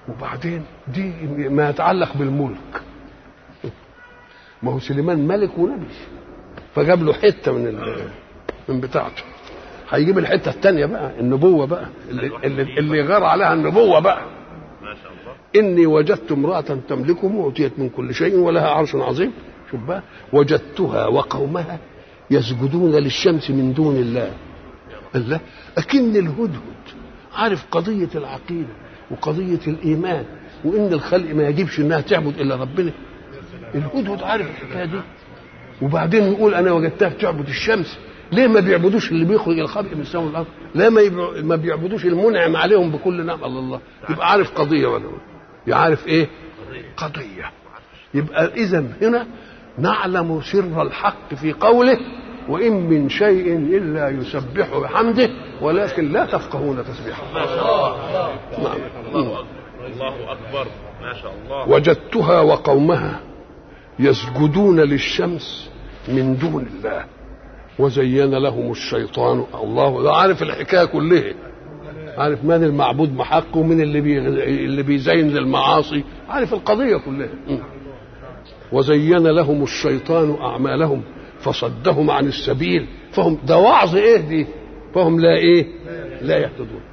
وبعدين دي ما يتعلق بالملك ما هو سليمان ملك ونبي فجاب له حته من ال- من بتاعته هيجيب الحته الثانيه بقى النبوه بقى اللي, اللي, اللي غار عليها النبوه بقى ما شاء الله اني وجدت امراه تملكهم واوتيت من كل شيء ولها عرش عظيم شوف بقى وجدتها وقومها يسجدون للشمس من دون الله الله اكن الهدهد عارف قضيه العقيده وقضيه الايمان وان الخلق ما يجبش انها تعبد الا ربنا الهدهد عارف الحكايه دي وبعدين يقول انا وجدتها بتعبد الشمس ليه ما بيعبدوش اللي بيخرج الخلق من السماء والارض؟ ليه ما يبع- ما بيعبدوش المنعم عليهم بكل نعم الله الله يبقى عارف قضيه ولا يعرف ايه؟ قضيه يبقى اذا هنا نعلم سر الحق في قوله وان من شيء الا يسبح بحمده ولكن لا تفقهون تسبيحه ما شاء الله نعم الله اكبر الله اكبر ما شاء الله وجدتها وقومها يسجدون للشمس من دون الله وزين لهم الشيطان الله ده عارف الحكايه كلها عارف من المعبود بحق ومن اللي بي اللي بيزين للمعاصي عارف القضيه كلها م. وزين لهم الشيطان اعمالهم فصدهم عن السبيل فهم ده وعظ ايه دي فهم لا ايه لا يهتدون